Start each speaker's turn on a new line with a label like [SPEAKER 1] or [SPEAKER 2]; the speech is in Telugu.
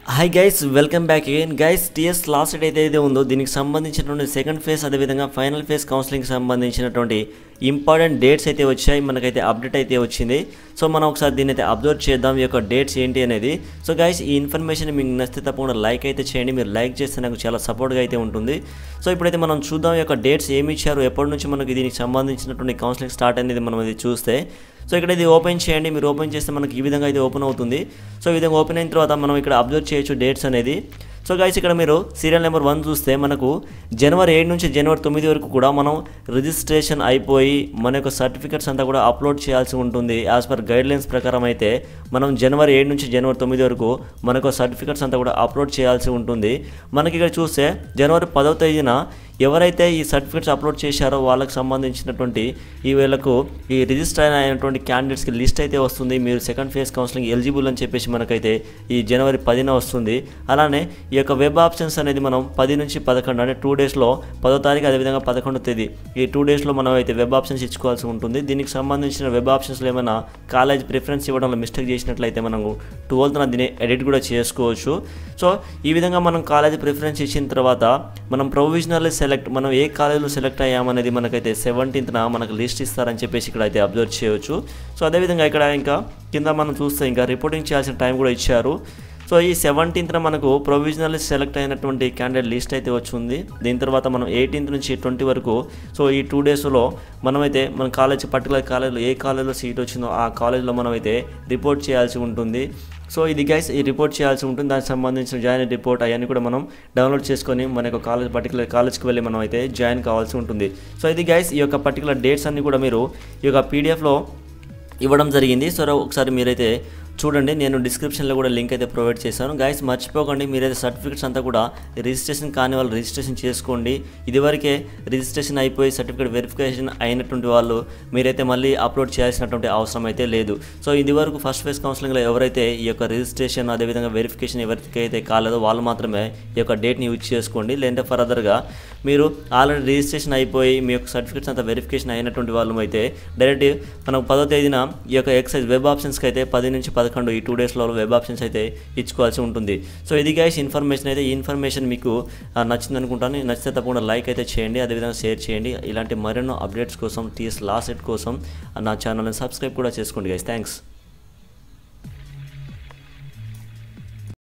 [SPEAKER 1] hi guys welcome back again guys TS last date ఏదైతే ఉందో దీనికి సంబంధించినటువంటి సెకండ్ ఫేజ్ అదేవిధంగా ఫైనల్ ఫేజ్ కౌన్సిలింగ్ సంబంధించినటువంటి ఇంపార్టెంట్ డేట్స్ అయితే వచ్చాయి మనకైతే అప్డేట్ అయితే వచ్చింది సో మనం ఒకసారి దీన్ని అయితే అబ్జర్వ్ చేద్దాం ఈ యొక్క డేట్స్ ఏంటి అనేది సో గైస్ ఈ ఇన్ఫర్మేషన్ మీకు నచ్చితే తప్పకుండా లైక్ అయితే చేయండి మీరు లైక్ చేస్తే నాకు చాలా సపోర్ట్గా అయితే ఉంటుంది సో ఇప్పుడైతే మనం చూద్దాం ఈ యొక్క డేట్స్ ఏమి ఇచ్చారు ఎప్పటి నుంచి మనకి దీనికి సంబంధించినటువంటి కౌన్సిలింగ్ స్టార్ట్ అనేది మనం ఇది చూస్తే సో ఇక్కడ ఇది ఓపెన్ చేయండి మీరు ఓపెన్ చేస్తే మనకి ఈ విధంగా అయితే ఓపెన్ అవుతుంది సో ఈ విధంగా ఓపెన్ అయిన తర్వాత మనం ఇక్కడ అబ్జర్వ్ చేయొచ్చు డేట్స్ అనేది సో గైస్ ఇక్కడ మీరు సీరియల్ నెంబర్ వన్ చూస్తే మనకు జనవరి ఏడు నుంచి జనవరి తొమ్మిది వరకు కూడా మనం రిజిస్ట్రేషన్ అయిపోయి మన యొక్క సర్టిఫికెట్స్ అంతా కూడా అప్లోడ్ చేయాల్సి ఉంటుంది యాజ్ పర్ గైడ్లైన్స్ ప్రకారం అయితే మనం జనవరి ఏడు నుంచి జనవరి తొమ్మిది వరకు మనకు సర్టిఫికెట్స్ అంతా కూడా అప్లోడ్ చేయాల్సి ఉంటుంది మనకి ఇక్కడ చూస్తే జనవరి పదవ తేదీన ఎవరైతే ఈ సర్టిఫికెట్స్ అప్లోడ్ చేశారో వాళ్ళకి సంబంధించినటువంటి ఈ వీళ్ళకు ఈ రిజిస్టర్ అయినటువంటి క్యాండిడేట్స్కి లిస్ట్ అయితే వస్తుంది మీరు సెకండ్ ఫేజ్ కౌన్సిలింగ్ ఎలిజిబుల్ అని చెప్పేసి మనకైతే ఈ జనవరి పదిన వస్తుంది అలానే ఈ యొక్క వెబ్ ఆప్షన్స్ అనేది మనం పది నుంచి పదకొండు అంటే టూ డేస్లో పదో తారీఖు అదేవిధంగా పదకొండో తేదీ ఈ టూ డేస్లో మనం అయితే వెబ్ ఆప్షన్స్ ఇచ్చుకోవాల్సి ఉంటుంది దీనికి సంబంధించిన వెబ్ ఆప్షన్స్లో ఏమైనా కాలేజ్ ప్రిఫరెన్స్ ఇవ్వడంలో మిస్టేక్ చేసినట్లయితే మనము ట్వెల్త్న దీన్ని ఎడిట్ కూడా చేసుకోవచ్చు సో ఈ విధంగా మనం కాలేజ్ ప్రిఫరెన్స్ ఇచ్చిన తర్వాత మనం ప్రొవిజనల్ సెలెక్ట్ మనం ఏ కాలేజీలో సెలెక్ట్ అయ్యామనేది మనకైతే సెవెంటీన్త్న మనకు లిస్ట్ ఇస్తారని చెప్పేసి ఇక్కడ అయితే అబ్జర్వ్ చేయవచ్చు సో అదేవిధంగా ఇక్కడ ఇంకా కింద మనం చూస్తే ఇంకా రిపోర్టింగ్ చేయాల్సిన టైం కూడా ఇచ్చారు సో ఈ సెవెంటీన్త్న మనకు ప్రొవిజనల్ సెలెక్ట్ అయినటువంటి క్యాండిడేట్ లిస్ట్ అయితే వచ్చింది దీని తర్వాత మనం ఎయిటీన్త్ నుంచి ట్వంటీ వరకు సో ఈ టూ డేస్లో మనమైతే మన కాలేజ్ పర్టికులర్ కాలేజ్లో ఏ కాలేజ్లో సీట్ వచ్చిందో ఆ కాలేజ్లో మనమైతే రిపోర్ట్ చేయాల్సి ఉంటుంది సో ఇది గైస్ ఈ రిపోర్ట్ చేయాల్సి ఉంటుంది దానికి సంబంధించిన జాయిన్ రిపోర్ట్ అవన్నీ కూడా మనం డౌన్లోడ్ చేసుకొని మన యొక్క కాలేజ్ పర్టికులర్ కాలేజ్కి వెళ్ళి మనం అయితే జాయిన్ కావాల్సి ఉంటుంది సో ఇది గైస్ ఈ యొక్క పర్టికులర్ డేట్స్ అన్ని కూడా మీరు ఈ యొక్క పీడిఎఫ్లో ఇవ్వడం జరిగింది సో ఒకసారి మీరైతే చూడండి నేను డిస్క్రిప్షన్లో కూడా లింక్ అయితే ప్రొవైడ్ చేశాను గైస్ మర్చిపోకండి మీరైతే సర్టిఫికేట్స్ అంతా కూడా రిజిస్ట్రేషన్ కాని వాళ్ళు రిజిస్ట్రేషన్ చేసుకోండి ఇదివరకే రిజిస్ట్రేషన్ అయిపోయి సర్టిఫికేట్ వెరిఫికేషన్ అయినటువంటి వాళ్ళు మీరైతే మళ్ళీ అప్లోడ్ చేయాల్సినటువంటి అవసరం అయితే లేదు సో ఇది వరకు ఫస్ట్ ఫేజ్ కౌన్సిలింగ్లో ఎవరైతే ఈ యొక్క రిజిస్ట్రేషన్ అదేవిధంగా వెరిఫికేషన్ ఎవరికైతే కాలేదో వాళ్ళు మాత్రమే ఈ యొక్క డేట్ని యూజ్ చేసుకోండి లేదంటే ఫర్దర్గా మీరు ఆల్రెడీ రిజిస్ట్రేషన్ అయిపోయి మీ యొక్క సర్టిఫికేట్స్ అంతా వెరిఫికేషన్ అయినటువంటి వాళ్ళు అయితే డైరెక్ట్ మనం పదో తేదీన ఈ యొక్క ఎక్సైజ్ వెబ్ ఆప్షన్స్కి అయితే పది నుంచి పదకొండు ఈ టూ డేస్లో వెబ్ ఆప్షన్స్ అయితే ఇచ్చుకోవాల్సి ఉంటుంది సో ఇది గైస్ ఇన్ఫర్మేషన్ అయితే ఈ ఇన్ఫర్మేషన్ మీకు ఆ, నచ్చింది అనుకుంటాను నచ్చితే తప్పకుండా లైక్ అయితే చేయండి అదేవిధంగా షేర్ చేయండి ఇలాంటి మరెన్నో అప్డేట్స్ కోసం టీఎస్ లాస్ట్ ఎట్ కోసం నా ఛానల్ని సబ్స్క్రైబ్ కూడా చేసుకోండి గైస్ థ్యాంక్స్